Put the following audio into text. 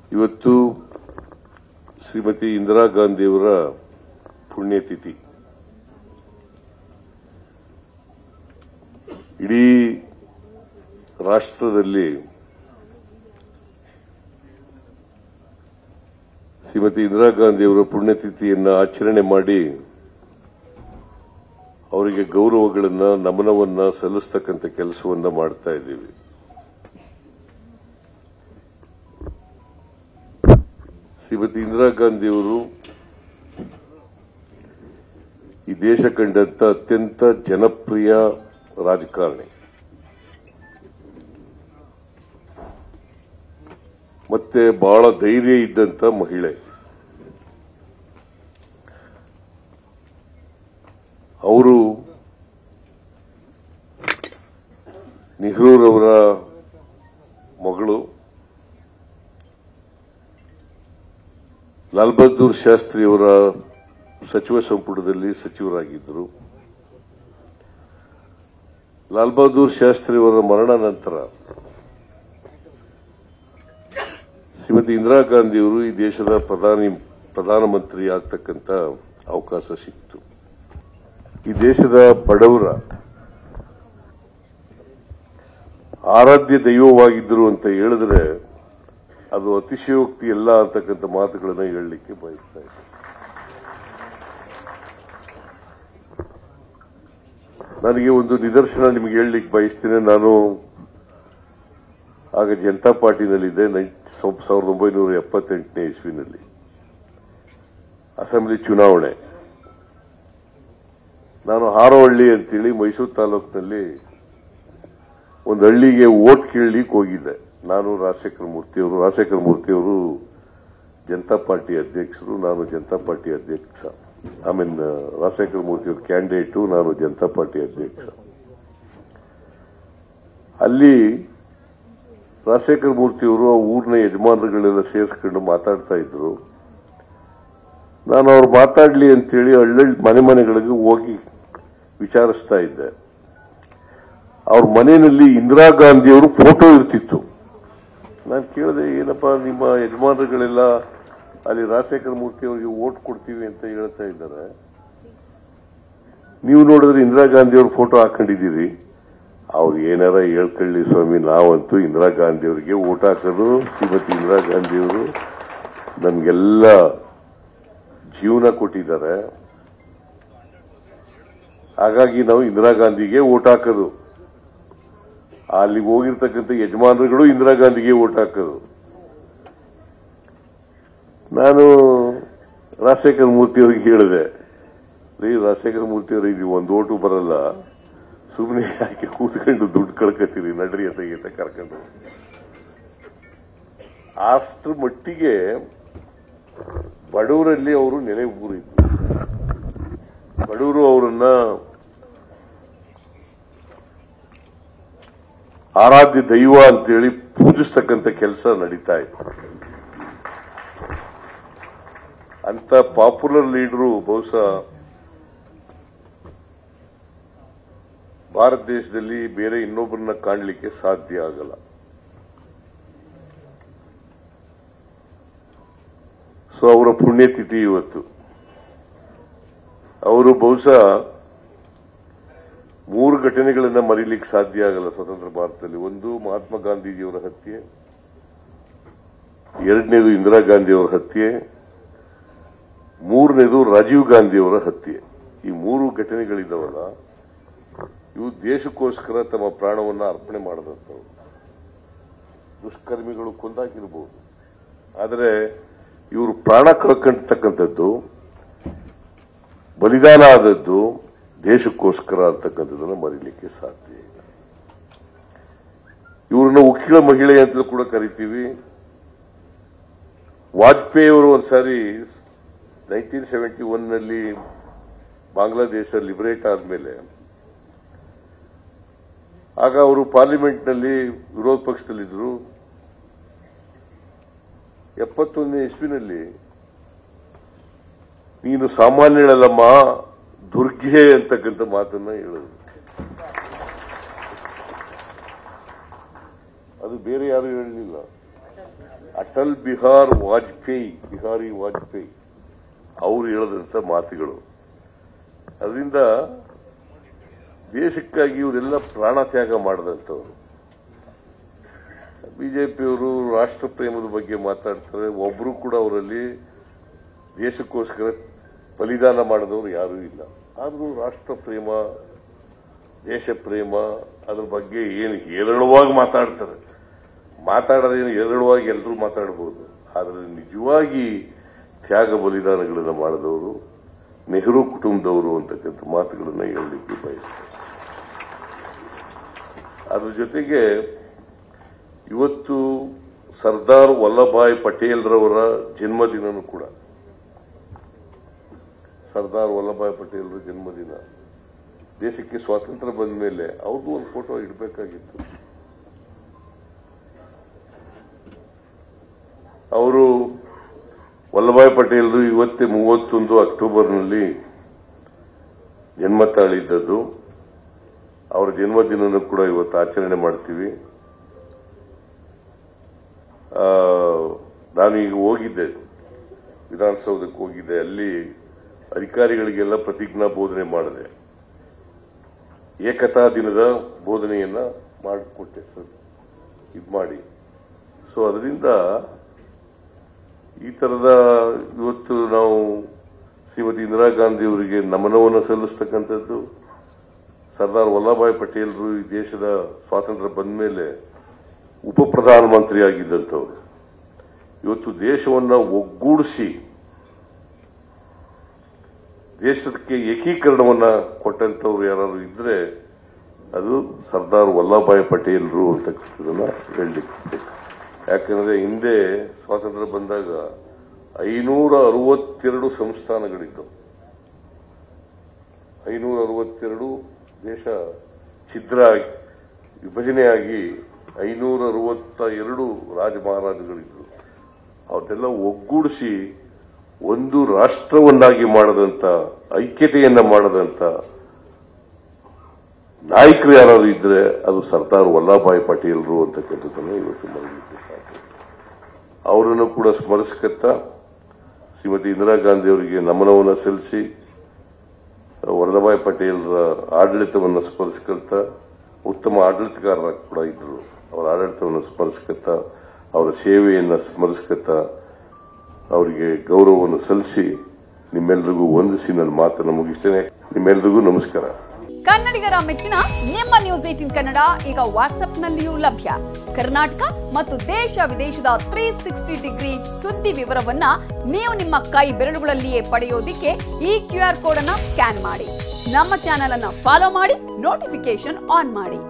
ಇವತ್ತು ಶ್ರೀಮತಿ ಇಂದಿರಾ ಗಾಂಧಿಯವರ ಪುಣ್ಯತಿಥಿ ಇಡೀ ರಾಷ್ಟ್ರದಲ್ಲಿ ಶ್ರೀಮತಿ ಇಂದಿರಾ ಗಾಂಧಿಯವರ ಪುಣ್ಯತಿಥಿಯನ್ನು ಆಚರಣೆ ಮಾಡಿ ಅವರಿಗೆ ಗೌರವಗಳನ್ನ ನಮನವನ್ನ ಸಲ್ಲಿಸ್ತಕ್ಕಂಥ ಕೆಲಸವನ್ನ ಮಾಡ್ತಾ ಇದ್ದೀವಿ ಶ್ರೀಮತಿ ಇಂದಿರಾ ಗಾಂಧಿಯವರು ಈ ದೇಶ ಕಂಡಂತ ಅತ್ಯಂತ ಜನಪ್ರಿಯ ರಾಜಕಾರಣಿ ಮತ್ತೆ ಬಹಳ ಧೈರ್ಯ ಇದ್ದಂತ ಮಹಿಳೆ ಅವರು ನೆಹರೂರವರ ಮಗಳು ಲಾಲ್ ಬಹದ್ದೂರ್ ಶಾಸ್ತ್ರಿಯವರ ಸಚಿವ ಸಂಪುಟದಲ್ಲಿ ಸಚಿವರಾಗಿದ್ದರು ಲಾಲ್ ಬಹದ್ದೂರ್ ಶಾಸ್ತ್ರಿಯವರ ಮರಣ ನಂತರ ಶ್ರೀಮತಿ ಇಂದಿರಾ ಗಾಂಧಿಯವರು ಈ ದೇಶದ ಪ್ರಧಾನಿ ಪ್ರಧಾನಮಂತ್ರಿ ಆಗ್ತಕ್ಕಂಥ ಅವಕಾಶ ಸಿಕ್ತು ಈ ದೇಶದ ಬಡವರ ಆರಾಧ್ಯ ದೈವವಾಗಿದ್ದರು ಅಂತ ಹೇಳಿದ್ರೆ ಅದು ಅತಿಶಯೋಕ್ತಿ ಎಲ್ಲ ಅಂತಕ್ಕಂಥ ಮಾತುಗಳನ್ನು ಹೇಳಲಿಕ್ಕೆ ಬಯಸ್ತಾ ಇದ್ದೆ ನನಗೆ ಒಂದು ನಿದರ್ಶನ ನಿಮಗೆ ಹೇಳಲಿಕ್ಕೆ ಬಯಸ್ತೇನೆ ನಾನು ಆಗ ಜನತಾ ಪಾರ್ಟಿನಲ್ಲಿದ್ದೆ ನೈ- ಸಾವ್- ಸಾವಿರದ ಒಂಬೈನೂರ ಎಪ್ಪತ್ತೆಂಟನೇ ಇಸ್ವಿನಲ್ಲಿ ಅಸೆಂಬ್ಲಿ ಚುನಾವಣೆ ನಾನು ಹಾರೋಹಳ್ಳಿ ಅಂತೇಳಿ ಮೈಸೂರು ತಾಲೂಕಿನಲ್ಲಿ ಒಂದು ಹಳ್ಳಿಗೆ ಓಟ್ ಕೇಳಲಿಕ್ಕೆ ಹೋಗಿದ್ದೆ ನಾನು ರಾಜಶೇಖರ ಮೂರ್ತಿಯವರು ರಾಜಶೇಖರ ಮೂರ್ತಿಯವರು ಜನತಾ ಪಾರ್ಟಿ ಅಧ್ಯಕ್ಷರು ನಾನು ಜನತಾ ಪಾರ್ಟಿ ಅಧ್ಯಕ್ಷ ಐ ಮೀನ್ ರಾಜಶೇಖರ ಮೂರ್ತಿಯವರು ಕ್ಯಾಂಡಿಡೇಟು ನಾನು ಜನತಾ ಪಾರ್ಟಿ ಅಧ್ಯಕ್ಷ ಅಲ್ಲಿ ರಾಜಶೇಖರ ಮೂರ್ತಿಯವರು ಆ ಊರಿನ ಯಜಮಾನರುಗಳೆಲ್ಲ ಸೇರಿಸ್ಕೊಂಡು ಮಾತಾಡ್ತಾ ಇದ್ರು ನಾನು ಅವ್ರು ಮಾತಾಡ್ಲಿ ಅಂತೇಳಿ ಹಳ್ಳಹಳ್ಳಿ ಮನೆ ಮನೆಗಳಿಗೆ ಹೋಗಿ ವಿಚಾರಿಸ್ತಾ ಇದ್ದೆ ಅವ್ರ ಮನೆಯಲ್ಲಿ ಇಂದಿರಾ ಗಾಂಧಿಯವರು ಫೋಟೋ ಇರ್ತಿತ್ತು ನಾನು ಕೇಳಿದೆ ಏನಪ್ಪ ನಿಮ್ಮ ಯಜಮಾನರುಗಳೆಲ್ಲ ಅಲ್ಲಿ ರಾಜಶೇಖರ ಮೂರ್ತಿ ಅವರಿಗೆ ಓಟ್ ಕೊಡ್ತೀವಿ ಅಂತ ಹೇಳ್ತಾ ಇದ್ದಾರೆ ನೀವು ನೋಡಿದ್ರೆ ಇಂದಿರಾ ಗಾಂಧಿ ಅವ್ರ ಫೋಟೋ ಹಾಕೊಂಡಿದ್ದೀರಿ ಅವ್ರು ಏನಾರ ಹೇಳ್ಕೊಳ್ಳಿ ಸ್ವಾಮಿ ನಾವಂತೂ ಇಂದಿರಾ ಗಾಂಧಿ ಅವರಿಗೆ ಓಟ್ ಹಾಕೋದು ಶ್ರೀಮತಿ ಇಂದಿರಾ ಗಾಂಧಿಯವರು ನಮ್ಗೆಲ್ಲ ಜೀವನ ಕೊಟ್ಟಿದ್ದಾರೆ ಹಾಗಾಗಿ ನಾವು ಇಂದಿರಾ ಗಾಂಧಿಗೆ ಓಟ್ ಹಾಕೋದು ಅಲ್ಲಿಗೆ ಹೋಗಿರ್ತಕ್ಕಂಥ ಯಜಮಾನರುಗಳು ಇಂದಿರಾ ಗಾಂಧಿಗೆ ಓಟ್ ಹಾಕೋದು ನಾನು ರಾಜಶೇಖರ ಮೂರ್ತಿ ಅವರಿಗೆ ಹೇಳಿದೆ ರೀ ರಾಜಶೇಖರ ಮೂರ್ತಿ ಅವರು ಇದು ಒಂದು ಓಟು ಬರಲ್ಲ ಸುಮ್ಮನೆ ಯಾಕೆ ಕೂತ್ಕೊಂಡು ದುಡ್ಡು ಕಳ್ಕತ್ತೀರಿ ನಡ್ರಿ ಅಂತ ಈತ ಕರ್ಕೊಂಡು ಅಷ್ಟ್ರ ಮಟ್ಟಿಗೆ ಬಡವರಲ್ಲಿ ಅವರು ನೆಲೆ ಊರಿದ್ರು ಬಡವರು ಅವರನ್ನ ಆರಾಧ್ಯ ದೈವ ಅಂತೇಳಿ ಪೂಜಿಸ್ತಕ್ಕಂಥ ಕೆಲಸ ನಡೀತಾ ಇತ್ತು ಅಂತ ಪಾಪ್ಯುಲರ್ ಲೀಡರು ಬಹುಶಃ ಭಾರತ ದೇಶದಲ್ಲಿ ಬೇರೆ ಇನ್ನೊಬ್ಬರನ್ನ ಕಾಣಲಿಕ್ಕೆ ಸಾಧ್ಯ ಆಗಲ್ಲ ಸೊ ಅವರ ಪುಣ್ಯತಿಥಿ ಇವತ್ತು ಅವರು ಬಹುಶಃ ಮೂರು ಘಟನೆಗಳನ್ನ ಮರೀಲಿಕ್ಕೆ ಸಾಧ್ಯ ಆಗಲ್ಲ ಸ್ವತಂತ್ರ ಭಾರತದಲ್ಲಿ ಒಂದು ಮಹಾತ್ಮ ಗಾಂಧೀಜಿಯವರ ಹತ್ಯೆ ಎರಡನೇದು ಇಂದಿರಾ ಗಾಂಧಿಯವರ ಹತ್ಯೆ ಮೂರನೇದು ರಾಜೀವ್ ಗಾಂಧಿಯವರ ಹತ್ಯೆ ಈ ಮೂರು ಘಟನೆಗಳಿದ್ದಾವಲ್ಲ ಇವು ದೇಶಕ್ಕೋಸ್ಕರ ತಮ್ಮ ಪ್ರಾಣವನ್ನ ಅರ್ಪಣೆ ಮಾಡದಂತವು ದುಷ್ಕರ್ಮಿಗಳು ಕೊಂದಾಕಿರಬಹುದು ಆದರೆ ಇವರು ಪ್ರಾಣ ಕಳ್ಕೊಂಡಿರ್ತಕ್ಕಂಥದ್ದು ಬಲಿದಾನ ಆದದ್ದು ದೇಶಕ್ಕೋಸ್ಕರ ಅಂತಕ್ಕಂಥದ್ದನ್ನು ಮರೀಲಿಕ್ಕೆ ಸಾಧ್ಯ ಇಲ್ಲ ಇವ್ರನ್ನ ಉಕ್ಕಿಳ ಮಹಿಳೆ ಅಂತಲೂ ಕೂಡ ಕರಿತೀವಿ ವಾಜಪೇಯಿ ಅವರು ಒಂದ್ಸಾರಿ ನೈನ್ಟೀನ್ ಸೆವೆಂಟಿ ಒನ್ ನಲ್ಲಿ ಬಾಂಗ್ಲಾದೇಶ ಲಿಬರೇಟ್ ಆದ್ಮೇಲೆ ಆಗ ಅವರು ಪಾರ್ಲಿಮೆಂಟ್ ನಲ್ಲಿ ವಿರೋಧ ಪಕ್ಷದಲ್ಲಿದ್ದರು ಎಪ್ಪತ್ತೊಂದನೇ ಇಸ್ವಿನಲ್ಲಿ ನೀನು ಸಾಮಾನ್ಯಳಲ್ಲಮ್ಮ ದುರ್ಗೆ ಅಂತಕ್ಕಂಥ ಮಾತನ್ನ ಹೇಳಿದ್ರು ಅದು ಬೇರೆ ಯಾರು ಹೇಳಲಿಲ್ಲ ಅಟಲ್ ಬಿಹಾರ್ ವಾಜಪೇಯಿ ಬಿಹಾರಿ ವಾಜಪೇಯಿ ಅವರು ಹೇಳದಂತ ಮಾತುಗಳು ಅದರಿಂದ ದೇಶಕ್ಕಾಗಿ ಇವರೆಲ್ಲ ಪ್ರಾಣ ತ್ಯಾಗ ಮಾಡಿದಂಥವ್ರು ಬಿಜೆಪಿಯವರು ರಾಷ್ಟ್ರ ಪ್ರೇಮದ ಬಗ್ಗೆ ಮಾತಾಡ್ತಾರೆ ಒಬ್ರು ಕೂಡ ಅವರಲ್ಲಿ ದೇಶಕ್ಕೋಸ್ಕರ ಬಲಿದಾನ ಮಾಡಿದವರು ಯಾರೂ ಇಲ್ಲ ಆದರೂ ರಾಷ್ಟ್ರ ಪ್ರೇಮ ದೇಶ ಪ್ರೇಮ ಅದ್ರ ಬಗ್ಗೆ ಏನು ಹೇರಳವಾಗಿ ಮಾತಾಡ್ತಾರೆ ಮಾತಾಡೋದೇನು ಹೇರಳವಾಗಿ ಎಲ್ಲರೂ ಮಾತಾಡಬಹುದು ಆದರೆ ನಿಜವಾಗಿ ತ್ಯಾಗ ಬಲಿದಾನಗಳನ್ನು ಮಾಡಿದವರು ನೆಹರು ಕುಟುಂಬದವರು ಅಂತಕ್ಕಂಥ ಮಾತುಗಳನ್ನು ಹೇಳಲಿಕ್ಕೆ ಬಯಸ್ತಾರೆ ಅದ್ರ ಜೊತೆಗೆ ಇವತ್ತು ಸರ್ದಾರ್ ವಲ್ಲಭಾಯ್ ಪಟೇಲ್ರವರ ಜನ್ಮದಿನನೂ ಕೂಡ ಸರ್ದಾರ್ ವಲ್ಲಭಾಯ್ ಪಟೇಲ್ರ ಜನ್ಮದಿನ ದೇಶಕ್ಕೆ ಸ್ವಾತಂತ್ರ್ಯ ಬಂದ ಮೇಲೆ ಅವ್ರದ್ದು ಒಂದು ಫೋಟೋ ಇಡಬೇಕಾಗಿತ್ತು ಅವರು ವಲ್ಲಭಾಯ್ ಪಟೇಲ್ರು ಇವತ್ತೇ ಮೂವತ್ತೊಂದು ಅಕ್ಟೋಬರ್ನಲ್ಲಿ ಜನ್ಮ ತಾಳಿದ್ದದ್ದು ಅವರ ಜನ್ಮದಿನನೂ ಕೂಡ ಇವತ್ತು ಆಚರಣೆ ಮಾಡ್ತೀವಿ ಆ, ನಾನು ಈಗ ಹೋಗಿದ್ದೆ ವಿಧಾನಸೌಧಕ್ಕೆ ಹೋಗಿದ್ದೆ ಅಲ್ಲಿ ಅಧಿಕಾರಿಗಳಿಗೆಲ್ಲ ಪ್ರತಿಜ್ಞಾ ಬೋಧನೆ ಮಾಡಿದೆ ಏಕತಾ ದಿನದ ಬೋಧನೆಯನ್ನ ಮಾಡಿಕೊಟ್ಟೆ ಸರ್ ಇದು ಮಾಡಿ ಸೊ ಅದರಿಂದ ಈ ತರದ ಇವತ್ತು ನಾವು ಶ್ರೀಮತಿ ಇಂದಿರಾ ಗಾಂಧಿ ಅವರಿಗೆ ನಮನವನ್ನು ಸಲ್ಲಿಸ್ತಕ್ಕಂಥದ್ದು ಸರ್ದಾರ್ ವಲ್ಲಭಾಯ್ ಪಟೇಲ್ರು ಈ ದೇಶದ ಸ್ವಾತಂತ್ರ್ಯ ಬಂದ ಮೇಲೆ ಉಪ ಪ್ರಧಾನಮಂತ್ರಿ ಆಗಿದ್ದಂಥವ್ರು ಇವತ್ತು ದೇಶವನ್ನ ಒಗ್ಗೂಡಿಸಿ ದೇಶಕ್ಕೆ ಏಕೀಕರಣವನ್ನ ಕೊಟ್ಟಂತವ್ರು ಯಾರು ಇದ್ರೆ ಅದು ಸರ್ದಾರ್ ವಲ್ಲಭಾಯ್ ಪಟೇಲ್ರು ಅಂತಕ್ಕಂಥದನ್ನ ಹೇಳಲಿಕ್ಕೆ ಯಾಕಂದ್ರೆ ಹಿಂದೆ ಸ್ವಾತಂತ್ರ್ಯ ಬಂದಾಗ ಐನೂರ ಅರವತ್ತೆರಡು ಸಂಸ್ಥಾನಗಳಿದ್ದವು ಐನೂರ ಅರವತ್ತೆರಡು ದೇಶ ಛಿದ್ರ ಆಗಿ- ವಿಭಜನೆಯಾಗಿ ಐನೂರ ಅರವತ್ತ ಎರಡು ರಾಜ ಮಹಾರಾಜಗಳಿದ್ರು ಅವನ್ನೆಲ್ಲ ಒಗ್ಗೂಡಿಸಿ ಒಂದು ರಾಷ್ಟ್ರವನ್ನಾಗಿ ಮಾಡದಂತ ಐಕ್ಯತೆಯನ್ನ ಮಾಡದಂತ ನಾಯಕರು ಯಾರಾದ್ರು ಇದ್ರೆ ಅದು ಸರ್ದಾರ್ ವಲ್ಲಭಾಯ್ ಪಟೇಲ್ರು ಅಂತಕ್ಕಂಥದ್ದನ್ನು ಇವತ್ತು ಮರಳಿಕ್ಕೆ ಸಾಧ್ಯ ಅವರನ್ನು ಕೂಡ ಸ್ಮರಿಸ್ಕತ್ತ ಶ್ರೀಮತಿ ಇಂದಿರಾ ಗಾಂಧಿ ಅವರಿಗೆ ನಮನವನ್ನು ಸಲ್ಲಿಸಿ ವಲ್ಲಭಾಯ್ ಪಟೇಲ್ರ ಆಡಳಿತವನ್ನು ಸ್ಮರಿಸ್ಕೊಳ್ತ ಉತ್ತಮ ಆಡಳಿತಗಾರರ ಕೂಡ ಇದ್ರು ಅವರ ಆಡಳಿತವನ್ನು ಸ್ಮರಿಸ್ಕೊತ ಅವರ ಸೇವೆಯನ್ನು ಸ್ಮರಿಸ್ಕೊತ ಅವರಿಗೆ ಗೌರವವನ್ನು ಸಲ್ಲಿಸಿ ನಿಮ್ಮೆಲ್ಲರಿಗೂ ವಂದಿಸಿ ನನ್ನ ಮಾತನ್ನು ಮುಗಿಸ್ತೇನೆ ನಿಮ್ಮೆಲ್ಲರಿಗೂ ನಮಸ್ಕಾರ ಕನ್ನಡಿಗರ ಮೆಚ್ಚಿನ ನಿಮ್ಮ ನ್ಯೂಸ್ ಏಟಿನ್ ಕನ್ನಡ ಈಗ ವಾಟ್ಸ್ಆಪ್ನಲ್ಲಿಯೂ ಲಭ್ಯ ಕರ್ನಾಟಕ ಮತ್ತು ದೇಶ ವಿದೇಶದ ತ್ರೀ ಸಿಕ್ಸ್ಟಿ ಡಿಗ್ರಿ ಸುದ್ದಿ ವಿವರವನ್ನ ನೀವು ನಿಮ್ಮ ಕೈ ಬೆರಳುಗಳಲ್ಲಿಯೇ ಪಡೆಯೋದಿಕ್ಕೆ ಈ ಕ್ಯೂ ಆರ್ ಕೋಡ್ ಅನ್ನ ಸ್ಕ್ಯಾನ್ ಮಾಡಿ ನಮ್ಮ ಚಾನೆಲ್ ಅನ್ನ ಫಾಲೋ ಮಾಡಿ ನೋಟಿಫಿಕೇಶನ್ ಆನ್ ಮಾಡಿ